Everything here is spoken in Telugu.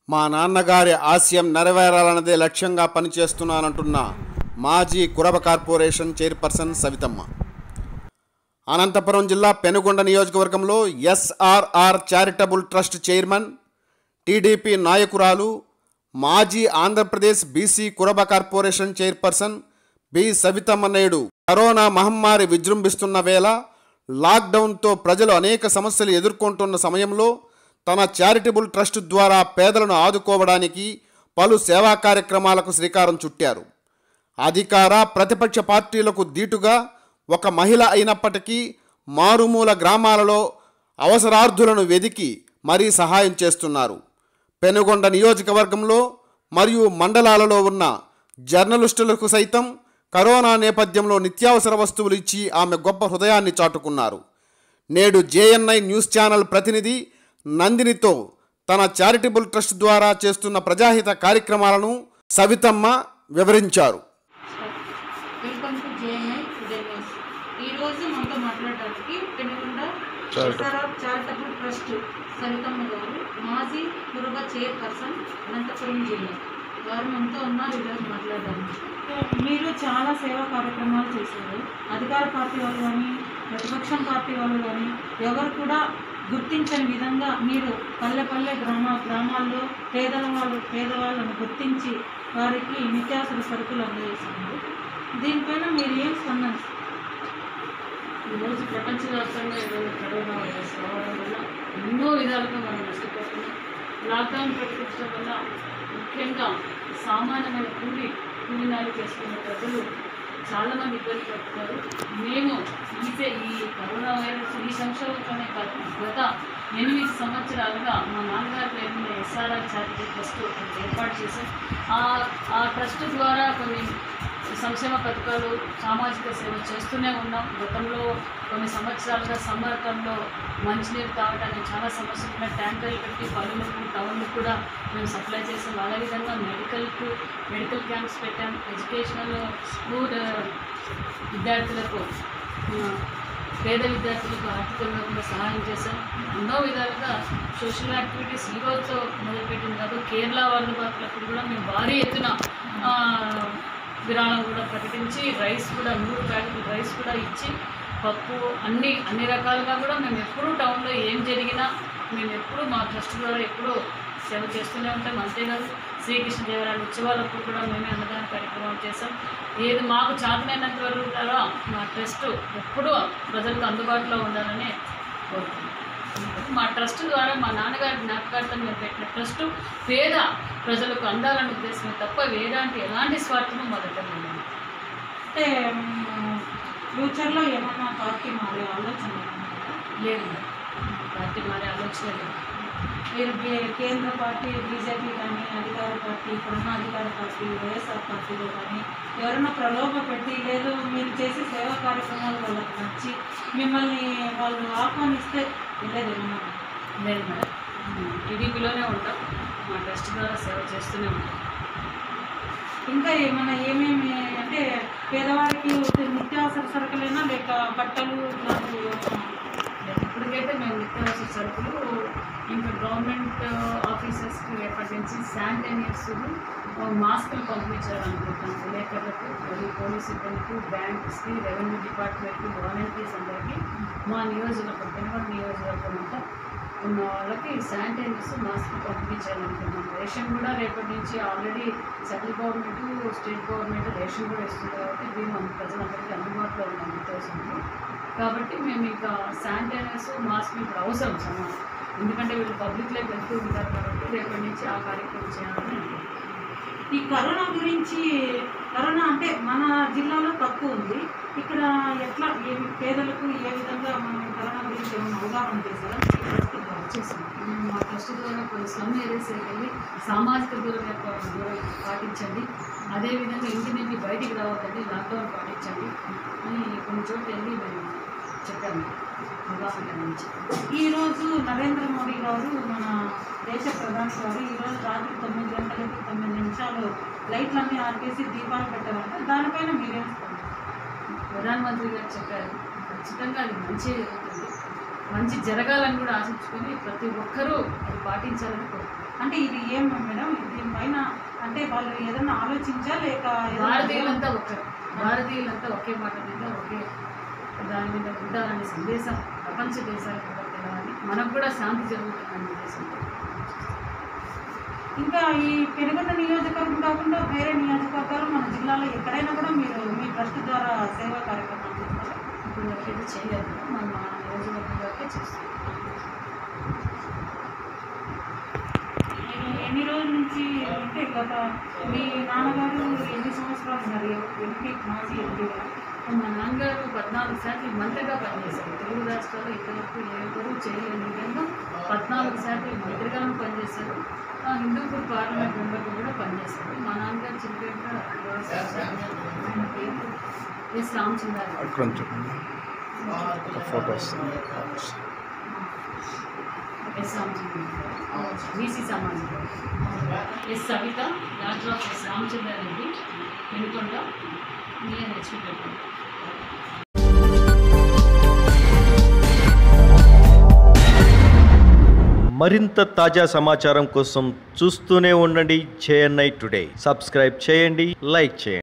మా నాన్నగారి ఆశయం నెరవేరాలన్నదే లక్ష్యంగా పనిచేస్తున్నానంటున్న మాజీ కురబ కార్పొరేషన్ చైర్పర్సన్ సవితమ్మ అనంతపురం జిల్లా పెనుగొండ నియోజకవర్గంలో SRR charitable trust chairman TDP నాయకురాలు మాజీ Andhra Pradesh BC Kuruba corporation chairperson B Savitamma నేడు కరోనా మహమ్మారి విజృంభిస్తున్న వేళ లాక్డౌన్తో ప్రజలు అనేక సమస్యలు ఎదుర్కొంటున్న సమయంలో తన చారిటబుల్ ట్రస్ట్ ద్వారా పేదలను ఆదుకోవడానికి పలు సేవా కార్యక్రమాలకు శ్రీకారం చుట్టారు అధికార ప్రతిపక్ష పార్టీలకు దీటుగా ఒక మహిళ అయినప్పటికీ మారుమూల గ్రామాలలో అవసరార్థులను వెదికి మరీ సహాయం చేస్తున్నారు పెనుగొండ నియోజకవర్గంలో మరియు మండలాలలో ఉన్న జర్నలిస్టులకు సైతం కరోనా నేపథ్యంలో నిత్యావసర వస్తువులు ఇచ్చి ఆమె గొప్ప హృదయాన్ని చాటుకున్నారు నేడు జేఎన్ఐ న్యూస్ ఛానల్ ప్రతినిధి నందినితో తన చారిటబుల్ ట్రస్ట్ ద్వారా చేస్తున్న ప్రజాహిత కార్యక్రమాలను సవితమ్మ వివరించారు welcome to JNI today news ఈరోజు మనతో మాట్లాడడానికి Penukonda SRR charitable trust Saritamma garu మాజీ కురుబ చైర్పర్సన్ అనంతపురం జిల్లా వారు మనతో ఉన్నారు ఈరోజు మాట్లాడడానికి మీరు చాలా సేవా కార్యక్రమాలు చేశారు అధికార పార్టీ వాళ్ళు కానీ ప్రతిపక్షం పార్టీ వాళ్ళు కానీ ఎవరు కూడా గుర్తించని విధంగా మీరు పల్లె పల్లె గ్రామ గ్రామాల్లో పేదల వాళ్ళు పేదవాళ్ళను గుర్తించి వారికి నిత్యావసర సరుకులు అందజేస్తున్నారు దీనిపైన మీరు ఏం స్పందన ఈరోజు ప్రపంచవ్యాప్తంగా ఈరోజు కరోనా వైరస్ రావడం వల్ల ఎన్నో విధాలుగా మనం నష్టపోతున్నాం లాక్డౌన్ ప్రకటించడం వల్ల ముఖ్యంగా సామాన్యమైన కూలి కూలినాలు చేసుకున్న ప్రజలు చాలామంది ఇబ్బంది పడుతున్నారు మేము ఈ సే- ఈ కరోనా వైరస్ ఈ సంవత్సరంలోనే కాదు గత ఎనిమిది సంవత్సరాలుగా మా నాన్నగారి పేరు మీద ఎస్ఆర్ఆర్ చారిటీ ట్రస్ట్ ఒకటి ఏర్పాటు చేశాం ఆ ఆ ట్రస్ట్ ద్వారా కొన్ని సంక్షేమ పథకాలు సామాజిక సేవ చేస్తూనే ఉన్నాం గతంలో కొన్ని సంవత్సరాలుగా సమ్మర్ టైంలో మంచినీరు తాగడానికి చాలా సమస్యలు ఉన్నాయి ట్యాంకర్లు పెట్టి పనులకు టౌన్లకు కూడా మేము సప్లై చేసాం అదేవిధంగా మెడికల్కు మెడికల్ క్యాంప్స్ పెట్టాం ఎడ్యుకేషనల్ స్కూల్ విద్యార్థులకు ఆ, పేద విద్యార్థులకు ఆర్థికంగా కూడా సహాయం చేశాం ఎన్నో విధాలుగా సోషల్ యాక్టివిటీస్ ఈ రోజుతో మొదలుపెట్టింది కాదు కేరళ వరల్డ్ బాత్లప్పుడు కూడా మేము భారీ ఎత్తున ఆ, విరాళం కూడా ప్రకటించి రైస్ కూడా మూడు ప్యాకెట్లు రైస్ కూడా ఇచ్చి పప్పు అన్ని అన్ని రకాలుగా కూడా మేము ఎప్పుడూ టౌన్లో ఏం జరిగినా మేము ఎప్పుడూ మా ట్రస్ట్ ద్వారా ఎప్పుడూ సేవ చేస్తూనే ఉంటాం అంతేకాదు శ్రీకృష్ణదేవరాయల ఉత్సవాలప్పుడు కూడా మేమే అన్నదాన కార్యక్రమం చేసాం ఏది మాకు చాతనైనంత వరకు కూడా మా ట్రస్ట్ ఎప్పుడూ ప్రజలకు అందుబాటులో ఉండాలని కోరుతున్నాం మా ట్రస్ట్ ద్వారా మా నాన్నగారి జ్ఞాపకార్థం మేము పెట్టిన ట్రస్ట్ పేద ప్రజలకు అందాలన్న ఉద్దేశమే తప్ప వేదాంటి ఎలాంటి స్వార్థము మా దగ్గర లేదు అంటే మ్, ఫ్యూచర్లో ఏమన్నా పార్టీ మారే ఆలోచన ఉందా? లేదు పార్టీ మారే ఆలోచన లేదు మీరు బీ- కేంద్ర పార్టీ బీజేపీ కానీ అధికార పార్టీ ఇప్పుడున్న అధికార పార్టీ వైఎస్ఆర్ పార్టీలో కానీ ఎవరైనా ప్రలోభ పెట్టి లేదు మీరు చేసే సేవా కార్యక్రమాలు వాళ్ళకి నచ్చి మిమ్మల్ని వాళ్ళు ఆహ్వానిస్తే వెళ్ళేది ఏమన్నా లేదు మేడం టీడీపీలోనే ఉంటాం మా ట్రస్ట్ ద్వారా సేవ చేస్తూనే ఉంటాం ఇంకా ఏమైనా ఏమేమి అంటే పేదవారికి నిత్యావసర సరుకులైనా లేక బట్టలు ఇట్లాంటివి ఏమైనా ఇప్పటికైతే మేము నిత్యావసర సరుకులు ఇంకా గవర్నమెంట్ ఆఫీసర్స్కి రేపటి నుంచి శానిటైజర్స్ మాస్కులు పంపించాలనుకుంటున్నాం విలేకరులకు మరియు పోలీస్ సిబ్బందికి బ్యాంక్స్కి రెవెన్యూ డిపార్ట్మెంట్కి వాలంటీర్స్ అందరికీ మా నియోజకవర్గం పెనుగొండ నియోజకవర్గం అంతా ఉన్న వాళ్ళకి శానిటైజర్స్ మాస్క్ పంపించాలనుకుంటున్నాం రేషన్ కూడా రేపటి నుంచి already central government state government ration కూడా ఇస్తుంది కాబట్టి దీని మన ప్రజలందరికీ అందుబాటులో ఉన్న నిత్యావసరాలు కాబట్టి మేము ఇక శానిటైజర్స్ మాస్క్ ఇప్పుడు అవసరం సమానం ఎందుకంటే వీళ్ళు పబ్లిక్లోకి వెళ్తూ ఉంటారు కాబట్టి రేపటి నుంచి ఆ కార్యక్రమం చేయాలని అనుకుంటున్నాం ఈ కరోనా గురించి కరోనా అంటే మన జిల్లాలో తక్కువ ఉంది ఇక్కడ ఎట్లా ఏ పేదలకు ఏ విధంగా మనం కరోనా గురించి ఏమైనా అవగాహన చేశారా చేసాం మా ట్రస్ట్ ద్వారా కొన్ని స్లమ్ ఏరియాస్ వెళ్ళి సామాజిక దూరం యొక్క దూరం పాటించండి అదేవిధంగా ఇంటి నుంచి బయటికి రావద్దండి లాక్డౌన్ పాటించండి అని కొన్ని చోట్ల వెళ్ళి మేము చెప్పాము అవగాహన నుంచి ఈరోజు నరేంద్ర మోడీ గారు మన దేశ ప్రధాని గారు ఈరోజు రాత్రి తొమ్మిది గంటలకి తొమ్మిది నిమిషాలు లైట్లన్నీ ఆర్పేసి దీపాలు పెట్టారంటే దానిపైన మీరేం స్పందిస్తారు? ప్రధానమంత్రి గారు చెప్పారు ఖచ్చితంగా అది మంచి జరుగుతుంది మంచి జరగాలని కూడా ఆశించుకొని ప్రతి ఒక్కరూ అది పాటించాలని కోరుకుంటున్నాను అంటే ఇది ఏం మేడం దీనిపైన అంటే వాళ్ళు ఏదన్నా ఆలోచించా లేక ఏదన్నా- భారతీయులంతా ఒకే భారతీయులంతా ఒకే మాట మీద ఒకే దాని మీద ఉండాలనే సందేశం ప్రపంచ దేశాలకు కూడా తెలవాలి మనకు కూడా శాంతి జరుగుతుందనే ఉద్దేశంతో ఇంకా ఈ పెనుగొండ నియోజకవర్గం కాకుండా వేరే నియోజకవర్గాలు మన జిల్లాలో ఎక్కడైనా కూడా మీరు మీ ట్రస్ట్ ద్వారా సేవా కార్యక్రమాలు చేస్తారా ఇప్పుడు ఎక్కడైతే చేయలేదు మనం మా నియోజకవర్గం వరకే చేస్తాం నేను ఎన్ని రోజుల నుంచి అంటే గత మీ నాన్నగారు ఎన్ని సంవత్సరాలు ఉన్నారు ఎంపీ మాజీ ఎంపీ మా నాన్నగారు పద్నాలుగు శాతం మంత్రిగా పనిచేశారు తెలుగు రాష్ట్రాల్లో ఇంతవరకు ఎవరు చేయలేని విధంగా పద్నాలుగు శాతం మంత్రిగాను పనిచేశారు ఆ, హిందూపూర్ పార్లమెంట్ మెంబర్గా కూడా పనిచేశారు మా నాన్నగారు చనిపోయాక ఆయన పేరు ఎస్ రామచంద్రారెడ్డి అక్కడ ఫోటోస్ ఎస్ రామచంద్రారెడ్డి బీసీ సమాజం yes Savitha doctor of yes Ramachandra Reddy వెనుకొండ నేను హెచ్పి పెట్టాను మరింత తాజా సమాచారం కోసం చూస్తూనే ఉండండి జేఎన్ఐ టుడే సబ్స్క్రైబ్ చేయండి లైక్ చేయండి